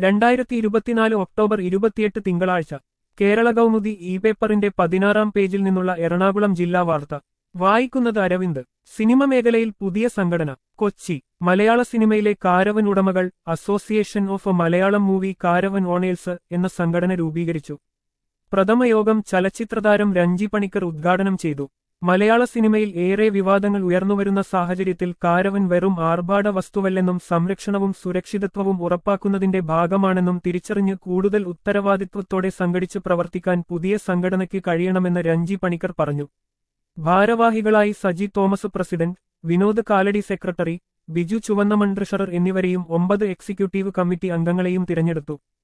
രണ്ടായിരത്തി ഇരുപത്തിനാല് ഒക്ടോബർ ഇരുപത്തിയെട്ട് തിങ്കളാഴ്ച കേരള കൗമുദി ഇ പേപ്പറിന്റെ പതിനാറാം പേജിൽ നിന്നുള്ള എറണാകുളം ജില്ലാ വാർത്ത വായിക്കുന്നത് അരവിന്ദ് സിനിമ മേഖലയിൽ പുതിയ സംഘടന കൊച്ചി മലയാള സിനിമയിലെ കാരവൻ ഉടമകൾ association of Malayalam movie caravan owners എന്ന സംഘടന രൂപീകരിച്ചു പ്രഥമയോഗം ചലച്ചിത്രതാരം രഞ്ജി പണിക്കർ ഉദ്ഘാടനം ചെയ്തു മലയാള സിനിമയിൽ ഏറെ വിവാദങ്ങൾ ഉയർന്നുവരുന്ന സാഹചര്യത്തിൽ കാരവൻ വെറും ആർഭാട വസ്തുവല്ലെന്നും സംരക്ഷണവും സുരക്ഷിതത്വവും ഉറപ്പാക്കുന്നതിന്റെ ഭാഗമാണെന്നും തിരിച്ചറിഞ്ഞ് കൂടുതൽ ഉത്തരവാദിത്വത്തോടെ സംഘടിച്ച് പ്രവർത്തിക്കാൻ പുതിയ സംഘടനയ്ക്ക് കഴിയണമെന്ന് രഞ്ജി പണിക്കർ പറഞ്ഞു ഭാരവാഹികളായി Saji Thomas president Vinod Kalady secretary Biju Chuvannaman treasurer എന്നിവരെയും ഒമ്പത് എക്സിക്യൂട്ടീവ് കമ്മിറ്റി അംഗങ്ങളെയും തിരഞ്ഞെടുത്തു